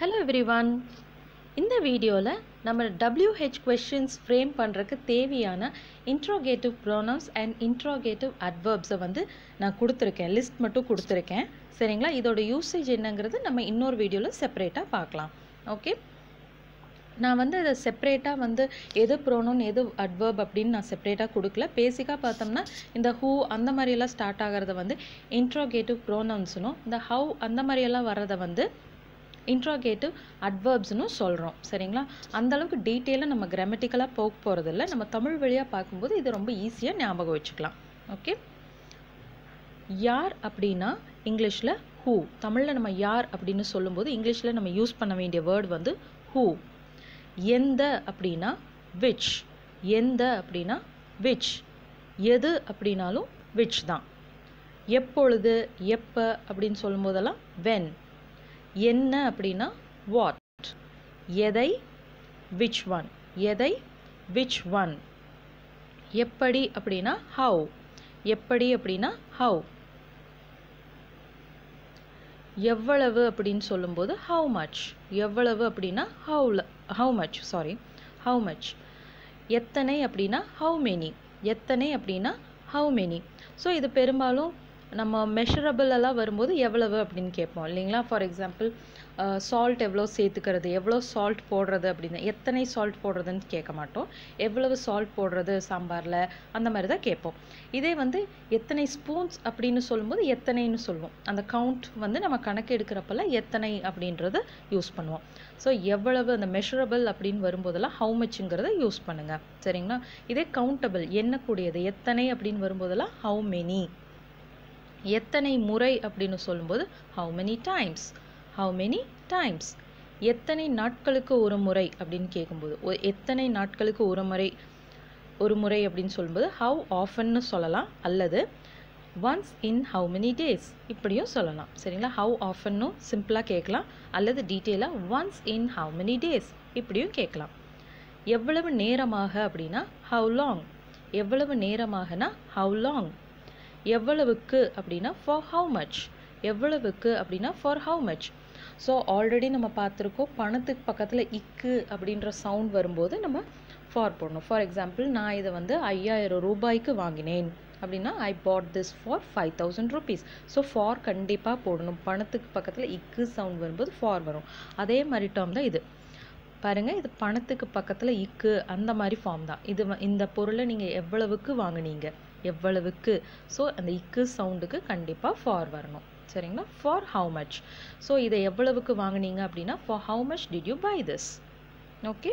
hello everyone இந்த வீடியோவில் நம்ம WH கொஷின்ஸ் ஃப்ரேம் பண்ணுறதுக்கு தேவையான இன்ட்ரோகேட்டிவ் ப்ரோனவுன்ஸ் அண்ட் இன்ட்ரோகேட்டிவ் அட்வர்ப்ஸை வந்து நான் கொடுத்துருக்கேன் லிஸ்ட் மட்டும் கொடுத்துருக்கேன் சரிங்களா இதோட யூசேஜ் என்னங்கிறது நம்ம இன்னொரு வீடியோவில் செப்பரேட்டாக பார்க்கலாம் ஓகே நான் வந்து இதை செப்பரேட்டாக வந்து எது ப்ரோனோன் எது அட்வர்ப் அப்படின்னு நான் செப்பரேட்டாக கொடுக்கல பேசிக்காக பார்த்தோம்னா இந்த ஹூ அந்த மாதிரியெல்லாம் ஸ்டார்ட் ஆகிறத வந்து இன்ட்ரோகேட்டிவ் ப்ரோனவுன்ஸ்னும் இந்த ஹவு அந்த மாதிரியெல்லாம் வர்றதை வந்து இன்ட்ரோகேட்டிவ் அட்வர்ப்ஸ்னு சொல்கிறோம் சரிங்களா அந்த அளவுக்கு டீட்டெயிலாக நம்ம கிராமட்டிக்கலாக போக போகிறதில்ல நம்ம தமிழ் வழியாக பார்க்கும்போது இது ரொம்ப ஈஸியாக ஞாபகம் வச்சுக்கலாம் ஓகே யார் அப்படின்னா இங்கிலீஷில் ஹூ தமிழில் நம்ம யார் அப்படின்னு சொல்லும்போது இங்கிலீஷில் நம்ம யூஸ் பண்ண வேண்டிய வேர்ட் வந்து ஹூ எந்த அப்படின்னா விச் எந்த அப்படின்னா விச் எது அப்படின்னாலும் விச் தான் எப்பொழுது எப்போ அப்படின்னு சொல்லும்போதெல்லாம் வென் என்ன அப்படின்னா வாட் எதை விச் ஒன் எதை விச் ஒன் எப்படி அப்படின்னா ஹவு எப்படி அப்படின்னா ஹவு எவ்வளவு அப்படின்னு சொல்லும்போது ஹவு மச் எவ்வளவு அப்படின்னா how how much sorry how much எத்தனை அப்படின்னா ஹவு மெனி எத்தனை அப்படின்னா ஹவு மெனி ஸோ இது பெரும்பாலும் நம்ம மெஷரபிள் எல்லாம் வரும்போது எவ்வளவு அப்படின்னு கேட்போம் இல்லைங்களா ஃபார் எக்ஸாம்பிள் சால்ட் எவ்வளோ சேர்த்துக்கிறது எவ்வளோ சால்ட் போடுறது அப்படின்னு எத்தனை சால்ட் போடுறதுன்னு கேட்க மாட்டோம் எவ்வளவு சால்ட் போடுறது சாம்பாரில் அந்த மாதிரி தான் கேட்போம் இதே வந்து எத்தனை ஸ்பூன்ஸ் அப்படின்னு சொல்லும்போது எத்தனைன்னு சொல்லுவோம் அந்த கவுண்ட் வந்து நம்ம கணக்கு எடுக்கிறப்பெல்லாம் எத்தனை அப்படின்றத யூஸ் பண்ணுவோம் ஸோ எவ்வளவு அந்த மெஷரபிள் அப்படின்னு வரும்போதெல்லாம் ஹவு மச்சுங்கிறத யூஸ் பண்ணுங்கள் சரிங்களா இதே கவுண்டபிள் எண்ணக்கூடியது எத்தனை அப்படின்னு வரும்போதெல்லாம் ஹவு மெனி எத்தனை முறை அப்படின்னு சொல்லும்போது how many times how many times எத்தனை நாட்களுக்கு ஒரு முறை அப்படின்னு கேட்கும்போது எத்தனை நாட்களுக்கு ஒரு முறை ஒரு முறை அப்படின்னு சொல்லும்போது ஹவு ஆஃபன்னு சொல்லலாம் அல்லது once in how many days இப்படியும் சொல்லலாம் சரிங்களா ஹவு ஆஃபன்னும் சிம்பிளாக கேட்கலாம் அல்லது டீட்டெயிலாக once in how many days இப்படியும் கேட்கலாம் எவ்வளவு நேரமாக அப்படின்னா ஹவு லாங் எவ்வளவு நேரமாகனா ஹவு லாங் எவ்வளவுக்கு அப்படின்னா ஃபார் ஹவு மச் எவ்வளவுக்கு அப்படின்னா for how much so already நம்ம பார்த்துருக்கோம் பணத்துக்கு பக்கத்தில் இக்கு அப்படின்ற சவுண்ட் வரும்போது நம்ம ஃபார் போடணும் ஃபார் எக்ஸாம்பிள் நான் இதை வந்து ஐயாயிரம் ரூபாய்க்கு வாங்கினேன் அப்படின்னா I bought this for five thousand rupees so for கண்டிப்பாக போடணும் பணத்துக்கு பக்கத்தில் இக்கு சவுண்ட் வரும்போது ஃபார் வரும் அதே மாதிரி டேர்ம் தான் இது பாருங்கள் இது பணத்துக்கு பக்கத்தில் இக்கு அந்த மாதிரி ஃபார்ம் தான் இது இந்த பொருளை நீங்கள் எவ்வளவுக்கு வாங்கினீங்க எவ்வளவுக்கு ஸோ அந்த இக்கு சவுண்டுக்கு கண்டிப்பாக ஃபார் வரணும் சரிங்களா ஃபார் ஹவு மச் ஸோ இதை எவ்வளவுக்கு வாங்கினீங்க அப்படின்னா for how much did you buy this okay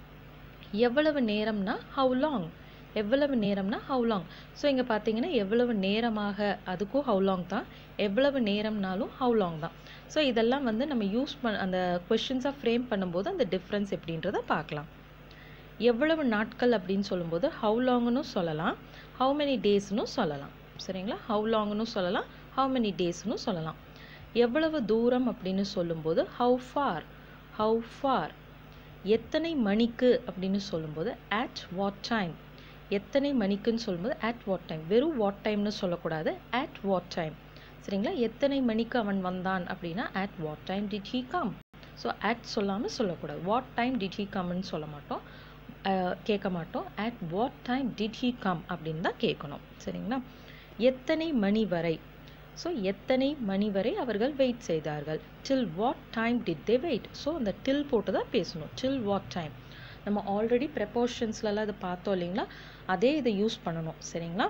எவ்வளவு நேரம்னா ஹவு லாங் எவ்வளவு நேரம்னா ஹவு லாங் ஸோ இங்கே பார்த்தீங்கன்னா எவ்வளவு நேரமாக அதுக்கும் ஹவு லாங் தான் எவ்வளவு நேரம்னாலும் ஹவு லாங் தான் ஸோ இதெல்லாம் வந்து நம்ம யூஸ் பண்ண அந்த கொஷின்ஸாக ஃப்ரேம் பண்ணும்போது அந்த டிஃப்ரென்ஸ் எப்படின்றத பார்க்கலாம் எவ்வளவு நாட்கள் அப்படின்னு சொல்லும்போது ஹவு லாங்னு சொல்லலாம் ஹவு மெனி டேஸ்னு சொல்லலாம் சரிங்களா ஹவு லாங்னு சொல்லலாம் ஹவு மெனி டேஸ்னு சொல்லலாம் எவ்வளவு தூரம் அப்படின்னு சொல்லும்போது ஹவு ஃபார் ஹவு ஃபார் எத்தனை மணிக்கு அப்படின்னு சொல்லும்போது அட் வாட் டைம் எத்தனை மணிக்குன்னு சொல்லும்போது அட் வாட் டைம் வெறும் வாட் டைம்னு சொல்லக்கூடாது அட் வாட் டைம் சரிங்களா எத்தனை மணிக்கு அவன் வந்தான் அப்படின்னா at what time did he come so at சொல்லாமல் சொல்லக்கூடாது வாட் டைம் டிட் ஹீ கம்னு சொல்ல மாட்டோம் கேட்க மாட்டோம் at what time did he come அப்படின்னு தான் கேட்கணும் சரிங்களா எத்தனை மணி வரை ஸோ எத்தனை மணி வரை அவர்கள் வெயிட் செய்தார்கள் till what time did they wait so அந்த டில் போட்டு தான் பேசணும் டில் வாட் டைம் நம்ம ஆல்ரெடி ப்ரெப்போர்ஷன்ஸ்லலாம் இதை பார்த்தோம் இல்லைங்களா அதே இதை யூஸ் பண்ணணும் சரிங்களா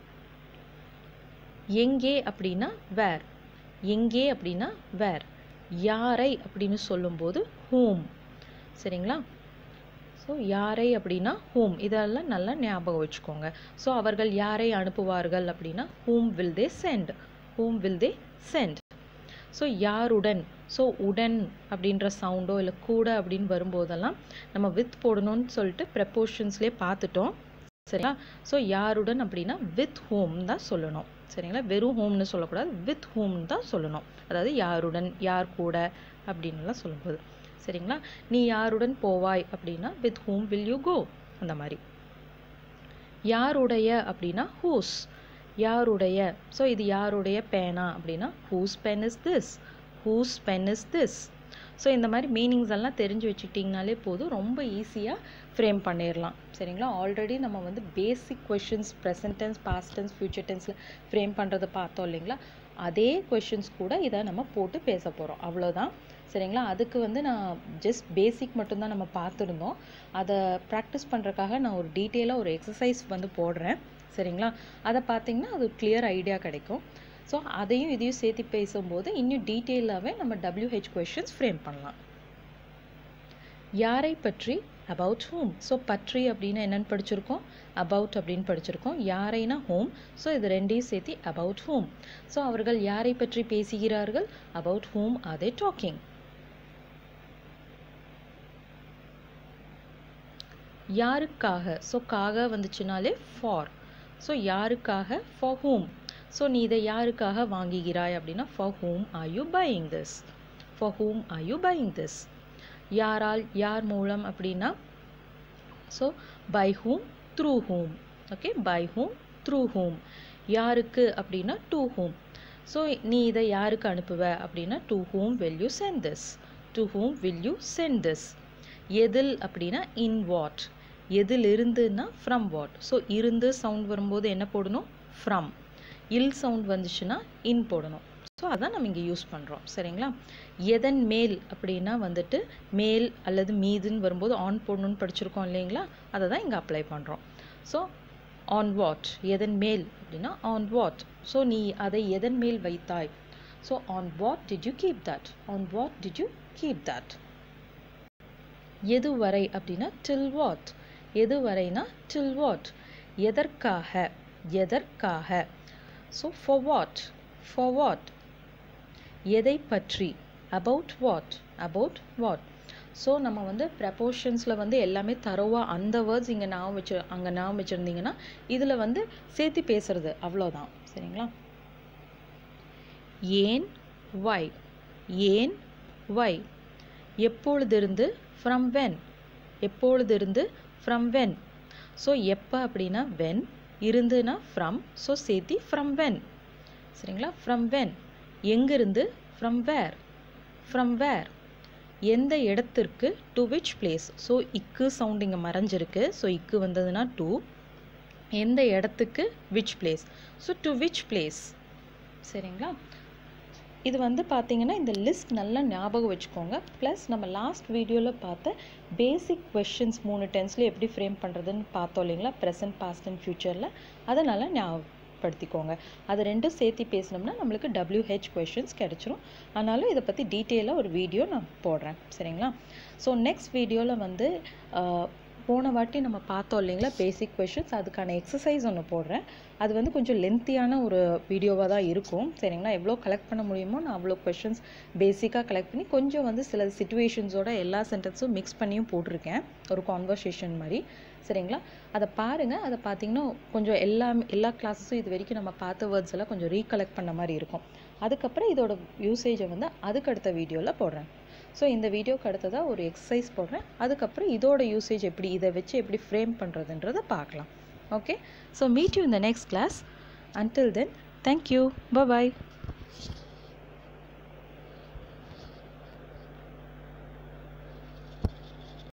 எங்கே அப்படின்னா வேர் எங்கே அப்படின்னா வேர் யாரை அப்படின்னு சொல்லும்போது ஹூம் சரிங்களா ஸோ யாரை அப்படின்னா ஹூம் இதெல்லாம் நல்லா ஞாபகம் வச்சுக்கோங்க ஸோ அவர்கள் யாரை அனுப்புவார்கள் அப்படின்னா whom will they send whom will they send so யாருடன் ஸோ உடன் அப்படின்ற சவுண்டோ இல்லை கூட அப்படின்னு வரும்போதெல்லாம் நம்ம வித் போடணும்னு சொல்லிட்டு ப்ரெப்போர்ஷன்ஸ்லேயே பார்த்துட்டோம் சரிங்களா ஸோ யாருடன் அப்படின்னா வித் ஹோம் தான் சொல்லணும் சரிங்களா வெறும் ஹோம்னு சொல்லக்கூடாது வித் ஹோம் தான் சொல்லணும் அதாவது யாருடன் யார் கூட அப்படின்லாம் சொல்லும்போது சரிங்களா நீ யாருடன் போவாய் அப்படின்னா with whom will you go அந்த மாதிரி யாருடைய அப்படின்னா ஹூஸ் யாருடைய ஸோ இது யாருடைய பேனா அப்படின்னா whose pen is this whose pen is this so இந்த மாதிரி மீனிங்ஸ் எல்லாம் தெரிஞ்சு வச்சுக்கிட்டிங்கனாலே போதும் ரொம்ப ஈஸியாக ஃப்ரேம் பண்ணிடலாம் சரிங்களா ஆல்ரெடி நம்ம வந்து basic questions present tense past tense future டென்ஸில் ஃப்ரேம் பண்ணுறதை பார்த்தோம் இல்லைங்களா அதே கொஷின்ஸ் கூட இதை நம்ம போட்டு பேச போகிறோம் அவ்வளோதான் சரிங்களா அதுக்கு வந்து நான் ஜஸ்ட் பேசிக் மட்டும்தான் நம்ம பார்த்துருந்தோம் அதை ப்ராக்டிஸ் பண்ணுறக்காக நான் ஒரு டீட்டெயிலாக ஒரு எக்ஸசைஸ் வந்து போடுறேன் சரிங்களா அதை பார்த்தீங்கன்னா அது கிளியர் ஐடியா கிடைக்கும் ஸோ அதையும் இதையும் சேர்த்து பேசும்போது இன்னும் டீட்டெயிலாகவே நம்ம டபிள்யூஹெச் கொஷின்ஸ் ஃப்ரேம் பண்ணலாம் யாரை பற்றி அபவுட் ஹோம் ஸோ பற்றி அப்படின்னு என்னென்னு படிச்சிருக்கோம் அபவுட் அப்படின்னு படிச்சிருக்கோம் யாரைனா ஹோம் ஸோ இது ரெண்டையும் சேர்த்து அபவுட் ஹோம் ஸோ அவர்கள் யாரை பற்றி பேசுகிறார்கள் about whom are they talking யாருக்காக ஸோ காக வந்துச்சுனாலே ஃபார் ஸோ யாருக்காக ஃபார் ஹூம் ஸோ நீ இதை யாருக்காக வாங்குகிறாய் அப்படின்னா for whom are you buying this for whom are you buying this யாரால் யார் மூலம் அப்படின்னா so by whom through whom okay by whom through whom யாருக்கு அப்படின்னா டு ஹூம் ஸோ நீ இதை யாருக்கு அனுப்புவ அப்படின்னா to whom will you send this to whom will you send this எதில் அப்படின்னா இன் வாட் எதில் இருந்துன்னா ஃப்ரம் வாட் ஸோ இருந்து சவுண்ட் வரும்போது என்ன போடணும் ஃப்ரம் இல் சவுண்ட் வந்துச்சுன்னா இன் போடணும் ஸோ அதான் நம்ம இங்கே யூஸ் பண்ணுறோம் சரிங்களா எதன் மேல் அப்படின்னா வந்துட்டு மேல் அல்லது மீதுன்னு வரும்போது ஆன் போடணும்னு படிச்சிருக்கோம் இல்லைங்களா அதை தான் இங்கே அப்ளை பண்ணுறோம் ஸோ ஆன் வாட் எதன் மேல் அப்படின்னா ஆன் வாட் ஸோ நீ அதை எதன் மேல் வைத்தாய் so on what did you keep that on what did you keep that எது வரை அப்படின்னா டில் வாட் எது வரைனா டில் வாட் எதற்காக எதற்காக so for what for what எதை பற்றி about what about what so நம்ம வந்து ப்ரப்போர்ஷன்ஸில் வந்து எல்லாமே தரோவாக அந்த வேர்ட்ஸ் இங்கே நான் வச்சு அங்கே நான் வச்சுருந்தீங்கன்னா இதில் வந்து சேர்த்து பேசுறது அவ்வளோதான் சரிங்களா ஏன் வை ஏன் வை எப்பொழுதிருந்து ஃப்ரம் வென் எப்பொழுதிருந்து ஃப்ரம் வென் ஸோ எப்போ அப்படின்னா வென் இருந்துன்னா ஃப்ரம் ஸோ சேர்த்தி ஃப்ரம் வென் சரிங்களா ஃப்ரம் வென் எங்கிருந்து ஃப்ரம் வேர் ஃப்ரம் வேர் எந்த இடத்திற்கு டு விச் பிளேஸ் ஸோ இக்கு சவுண்ட் இங்கே மறைஞ்சிருக்கு ஸோ இக்கு வந்ததுன்னா டு எந்த இடத்துக்கு which place so to which place சரிங்களா இது வந்து பார்த்தீங்கன்னா இந்த லிஸ்ட் நல்லா ஞாபகம் வச்சுக்கோங்க ப்ளஸ் நம்ம லாஸ்ட் வீடியோவில் பார்த்த பேசிக் கொஷின்ஸ் மூணு டென்ஸில் எப்படி ஃப்ரேம் பண்ணுறதுன்னு பார்த்தோம் இல்லைங்களா ப்ரெசன்ட் பாஸ்ட் அண்ட் ஃப்யூச்சரில் அதை நல்லா ஞாபகப்படுத்திக்கோங்க அது ரெண்டும் சேர்த்து பேசினோம்னா நம்மளுக்கு டபிள்யூஹெச் கொஷின்ஸ் கிடச்சிரும் ஆனாலும் இதை பற்றி டீட்டெயிலாக ஒரு வீடியோ நான் போடுறேன் சரிங்களா ஸோ நெக்ஸ்ட் வீடியோவில் வந்து போன வாட்டி நம்ம பார்த்தோம் இல்லைங்களா பேசிக் கொஷின்ஸ் அதுக்கான எக்ஸசைஸ் ஒன்று போடுறேன் அது வந்து கொஞ்சம் லென்த்தியான ஒரு வீடியோவாக தான் இருக்கும் சரிங்களா எவ்வளோ கலெக்ட் பண்ண முடியுமோ நான் அவ்வளோ கொஷின்ஸ் பேசிக்காக கலெக்ட் பண்ணி கொஞ்சம் வந்து சில சுச்சுவேஷன்ஸோட எல்லா சென்டென்ஸும் மிக்ஸ் பண்ணியும் போட்டிருக்கேன் ஒரு கான்வர்சேஷன் மாதிரி சரிங்களா அதை பாருங்கள் அதை பார்த்தீங்கன்னா கொஞ்சம் எல்லா எல்லா கிளாஸஸும் இது வரைக்கும் நம்ம பார்த்த வேர்ட்ஸ் எல்லாம் கொஞ்சம் ரீகலெக்ட் பண்ண மாதிரி இருக்கும் அதுக்கப்புறம் இதோட யூசேஜை வந்து அதுக்கு அடுத்த வீடியோவில் போடுறேன் ஸோ இந்த வீடியோக்கு அடுத்ததாக ஒரு எக்ஸசைஸ் போடுறேன் அதுக்கப்புறம் இதோட யூசேஜ் எப்படி இதை வச்சு எப்படி ஃப்ரேம் பண்ணுறதுன்றதை பார்க்கலாம் ஓகே ஸோ மீட் யூ இந்த next class until then thank you பாய்